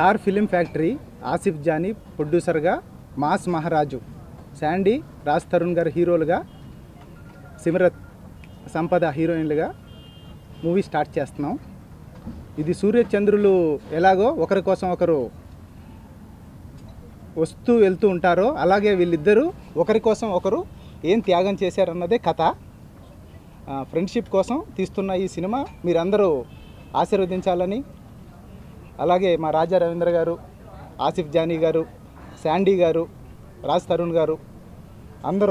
Star film factory Asif Jani ప్రొడ్యూసర్గా mass Maharaju Sandy Raj Tarun garu హీరోలుగా సిమరత్ సంపద హీరోయిన్లుగా మూవీ స్టార్ట్ చేస్తున్నాం ఇది సూర్యచంద్రులు ఎలాగో ఒకరి కోసం ఒకరు వస్తూ వెళ్తూ ఉంటారో అలాగే వీళ్ళిద్దరూ ఒకరి కోసం ఒకరు ఏం త్యాగం చేశారన్నదే కథ ఆ, ఫ్రెండ్షిప్ కోసం తీస్తున్న ఈ సినిమా మీరందరూ ఆశీర్వదించాలని అలాగే మా రాజా రవీంద్ర గారు ఆసిఫ్ జానీ గారు శాండీ గారు రాజ్ తరుణ్ గారు అందరూ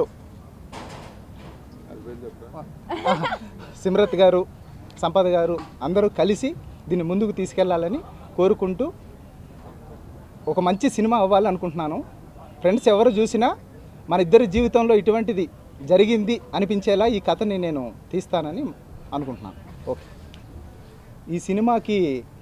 సిమ్రత్ గారు సంపద గారు అందరూ కలిసి దీన్ని ముందుకు తీసుకెళ్లాలని కోరుకుంటూ ఒక మంచి సినిమా అవ్వాలనుకుంటున్నాను ఫ్రెండ్స్ ఎవరు చూసినా మన ఇద్దరి జీవితంలో ఇటువంటిది జరిగింది అనిపించేలా ఈ కథని నేను తీస్తానని అనుకుంటున్నాను ఓకే ఈ సినిమాకి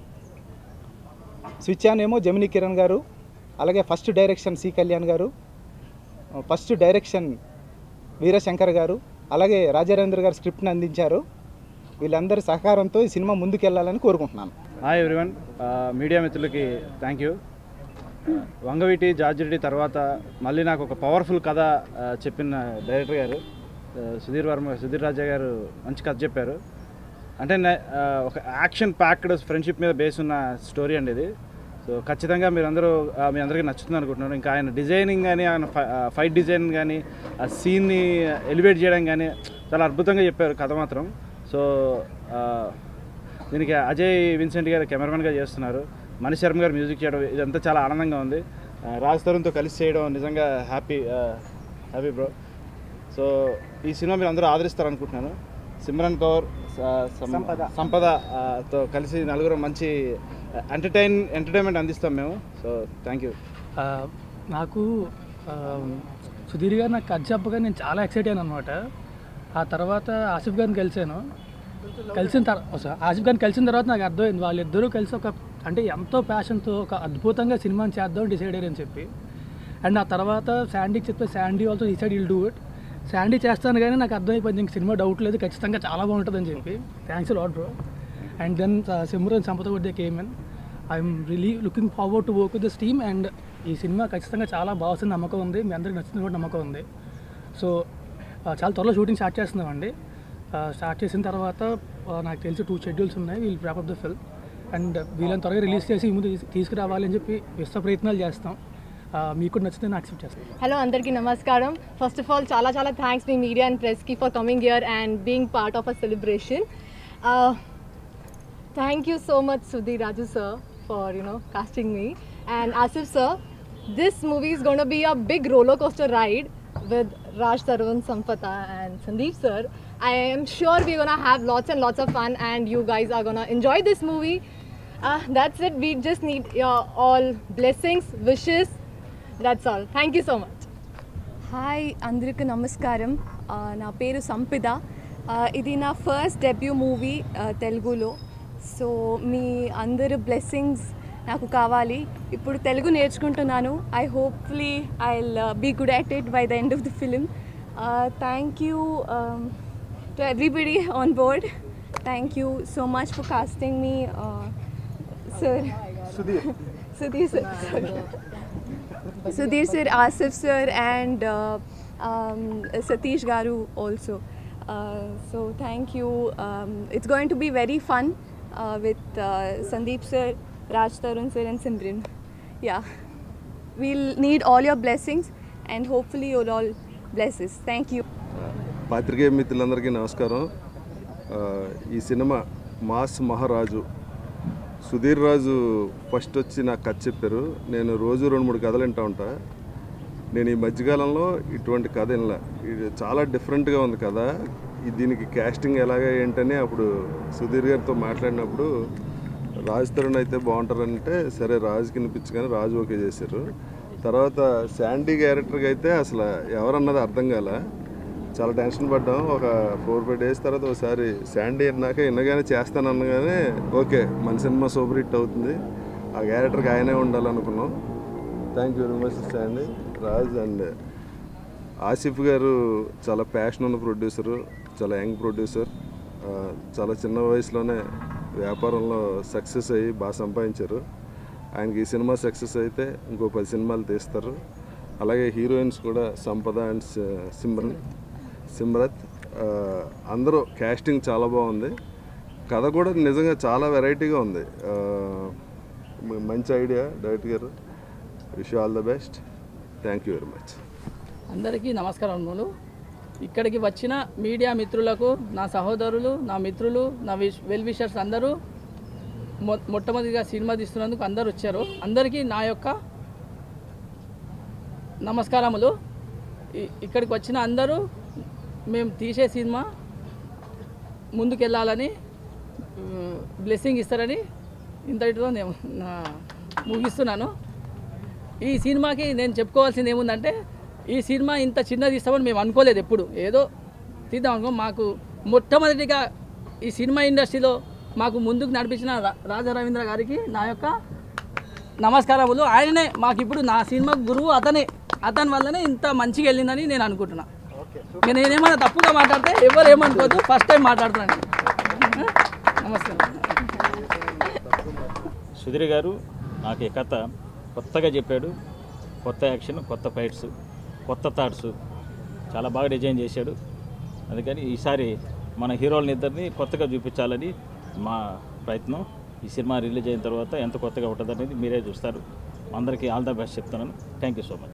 స్విచ్ ఆన్ ఏమో జమినీ కిరణ్ గారు అలాగే ఫస్ట్ డైరెక్షన్ సి కళ్యాణ్ గారు ఫస్ట్ డైరెక్షన్ వీరశంకర్ గారు అలాగే రాజారేంద్ర గారు స్క్రిప్ట్ని అందించారు వీళ్ళందరి సహకారంతో ఈ సినిమా ముందుకెళ్లాలని కోరుకుంటున్నాను హాయ్ ఎవ్రీవన్ మీడియా మిత్రులకి థ్యాంక్ యూ వంగవీటి జార్జిరెడ్డి తర్వాత మళ్ళీ నాకు ఒక పవర్ఫుల్ కథ ఆ, చెప్పిన డైరెక్టర్ గారు ఆ, సుధీర్ వర్మ సుధీర్ రాజా గారు మంచి కథ చెప్పారు అంటే నే- ఆ, ఒక యాక్షన్ ప్యాక్డ్ ఫ్రెండ్షిప్ మీద బేస్ ఉన్న స్టోరీ అండి ఇది సో ఖచ్చితంగా మీరందరూ ఆ, మీ అందరికీ నచ్చుతుంది అనుకుంటున్నాను ఇంకా ఆయన డిజైనింగ్ కానీ ఆయన ఫై- ఆ, ఫైట్ డిజైన్ కానీ ఆ సీన్ని ఎలివేట్ చేయడం కానీ చాలా అద్భుతంగా చెప్పారు కథ మాత్రం సో ఆ, దీనికి అజయ్ విన్సెంట్ గారు కెమెరామెన్గా చేస్తున్నారు మణి శర్మ గారు మ్యూజిక్ చేయడం ఇదంతా చాలా ఆనందంగా ఉంది ఆ, రాజ్ తరుణ్తో కలిసి చేయడం నిజంగా హ్యాపీ హ్యాపీ బ్రో సో ఈ సినిమా మీరు అందరూ ఆదరిస్తారు అనుకుంటున్నాను సిమ్రన్ కౌర్ స- సం- సంపద. సంపద ఆ, తో కలిసి నలుగురు మంచి ఎంటర్టైన్ ఎంటర్టైన్మెంట్ అందిస్తాం మేము సో థ్యాంక్ యూ ఆ, నాకు ఆ, సుధీర్ గారు నాకు కథ చెప్పగా నేను చాలా ఎక్సైట్ అయ్యాను అనమాట ఆ తర్వాత ఆసిఫ్ గారిని కలిశాను కలిసిన తర్వాత ఆసిఫ్ గారిని కలిసిన తర్వాత నాకు అర్థమైంది వాళ్ళిద్దరూ కలిసి ఒక అంటే ఎంతో ప్యాషన్తో ఒక అద్భుతంగా సినిమాని చేద్దాం డిసైడ్ అయ్యారని చెప్పి అండ్ ఆ తర్వాత శాండీకి చెప్తే Sandy also decide will do it Sandy చేస్తాను కానీ నాకు అర్థమైపోయింది ఇంక సినిమా డౌట్ లేదు ఖచ్చితంగా చాలా బాగుంటుందని చెప్పి థ్యాంక్స్ లాడ్ bro and then Simran Sampada కూడా came in I'm really looking forward to work with this team and ఈ సినిమా ఖచ్చితంగా చాలా బాగుంది నమ్మకం ఉంది మీ అందరికి నచ్చింది కూడా నమ్మకం ఉంది సో చాలా త్వరలో షూటింగ్ స్టార్ట్ చేస్తున్నామండి స్టార్ట్ చేసిన తర్వాత ఆ, నాకు తెలిసి టూ షెడ్యూల్స్ ఉన్నాయి we'll wrap up the film and వీళ్ళని త్వరగా రిలీజ్ చేసి ఈ ముందు తీసు- తీసుకురావాలి అని చెప్పి విశ్వ ప్రయత్నాలు చేస్తాం ఆ, మీకు కూడా నచ్చితే నేను యాక్సెప్ట్ చేస్తాను హలో అందరికీ నమస్కారం ఫస్ట్ ఆఫ్ ఆల్ చాలా చాలా థ్యాంక్స్ మీ మీడియా అండ్ ప్రెస్కి for coming here and being part of a celebration thank you so much Sudhir Raju sir for you know casting me and Asif sir this movie is going to be a big roller coaster ride with Raj Tarun, Sampata and Sandeep sir. I am sure we're going to have lots and lots of fun and you guys are going to enjoy this movie. Uh, that's it. We just need your all blessings, wishes. That's all. Thank you so much. Hi అందరికి నమస్కారం ఆ, నా పేరు సంపిద ఆ, ఇది నా first debut movie ఆ, తెలుగులో సో మీ అందరు బ్లెస్సింగ్స్ నాకు కావాలి ఇప్పుడు తెలుగు నేర్చుకుంటున్నాను I hopefully I be good at it by the end of the film thank you to everybody on board thank you so much for casting me sir Sudhir Sudhir sir Sudhir sir, Asif sir, and uh, um, Satish Garu also. Uh, so thank you. Um, it's going to be very fun uh, with uh, Sandeep sir, Raj Tarun sir, and Simran. Yeah, we'll need all your blessings, and hopefully you'll all bless us. Thank you. పాత్రికేయ మిత్రులందరికీ నమస్కారం ఆ, ఈ cinema mass మహారాజు సుధీర్ రాజు first వచ్చి నాకు కథ చెప్పారు నేను రోజు రెండు మూడు కథలు వింటా ఉంటా నేను ఈ మధ్యకాలంలో ఇటువంటి కథ వినలే ఇది చాలా డిఫరెంట్గా ఉంది కథ ఈ దీనికి క్యాస్టింగ్ ఎలాగ ఏంటని అప్పుడు సుధీర్ గారితో మాట్లాడినప్పుడు రాజ్ తరుణ్ అయితే బాగుంటారంటే సరే రాజుకి వినిపించగానే రాజు ఓకే చేశారు తర్వాత శాండీ క్యారెక్టర్కి అయితే అసలు ఎవరన్నది అర్థం కాల చాలా టెన్షన్ పడ్డాం ఒక ఫోర్ ఫైవ్ డేస్ తర్వాత ఒకసారి శాండీ అన్నాక వినగానే చేస్తాను అనగానే ఓకే మన సినిమా సూపర్ హిట్ అవుతుంది ఆ క్యారెక్టర్కి ఆయనే ఉండాలనుకున్నాం thank you very much Sandy Raj and Asif garu చాలా ప్యాషన్ ఉన్న ప్రొడ్యూసరు చాలా యంగ్ ప్రొడ్యూసర్ ఆ, చాలా చిన్న వయసులోనే వ్యాపారంలో సక్సెస్ అయ్యి బాగా సంపాదించారు ఆయనకి ఈ సినిమా సక్సెస్ అయితే ఇంకో పది సినిమాలు తీస్తారు అలాగే హీరోయిన్స్ కూడా సంపద అండ్ సి- సిమ్రన్ సిమ్రత్ ఆ, అందరూ క్యాస్టింగ్ చాలా బాగుంది కథ కూడా నిజంగా చాలా వెరైటీగా ఉంది ఆ, మ- మంచి idea director garu wish all the best thank you very much అందరికీ నమస్కారములు ఇక్కడికి వచ్చిన మీడియా మిత్రులకు నా సహోదరులు నా మిత్రులు నా విష్ వెల్ విషర్స్ అందరూ మొ మొట్టమొదటిగా సినిమా తీస్తున్నందుకు అందరూ వచ్చారు అందరికీ నా యొక్క నమస్కారములు ఇ- ఇక్కడికి వచ్చిన అందరూ మేము తీసే సినిమా ముందుకెళ్ళాలని బ్లెస్సింగ్ ఇస్తారని ఇంతటితో నేను నా ముగిస్తున్నాను ఈ సినిమాకి నేను చెప్పుకోవాల్సింది ఏముందంటే ఈ సినిమా ఇంత చిన్నది తీస్తామని మేము అనుకోలేదు ఎప్పుడు ఏదో తీద్దాం అనుకో మాకు మొట్టమొదటిగా ఈ సినిమా ఇండస్ట్రీలో మాకు ముందుకు నడిపించిన రా- రాజా రవీంద్ర గారికి నా యొక్క నమస్కారములు ఆయననే మాకు ఇప్పుడు నా సినిమా గురువు అతనే అతని వల్లనే ఇంత మంచిగా వెళ్ళిందని నేను అనుకుంటున్నా నేను నేనేమైనా తప్పుగా మాట్లాడితే ఎవరు ఏమనుకోవద్దు ఫస్ట్ టైం మాట్లాడుతున్నాను నమస్కారం సుధీర్ గారు నాకు ఈ కథ కొత్తగా చెప్పాడు కొత్త యాక్షన్ కొత్త ఫైట్స్ కొత్త థాట్స్ చాలా బాగా డిజైన్ చేశాడు అందుకని ఈసారి మన హీరోలని ఇద్దరిని కొత్తగా చూపించాలని మా ప్రయత్నం ఈ సినిమా రిలీజ్ అయిన తర్వాత ఎంత కొత్తగా ఉంటుంది అనేది మీరే చూస్తారు అందరికీ ఆల్ ద బెస్ట్ చెప్తున్నాను థ్యాంక్ యూ సో మచ్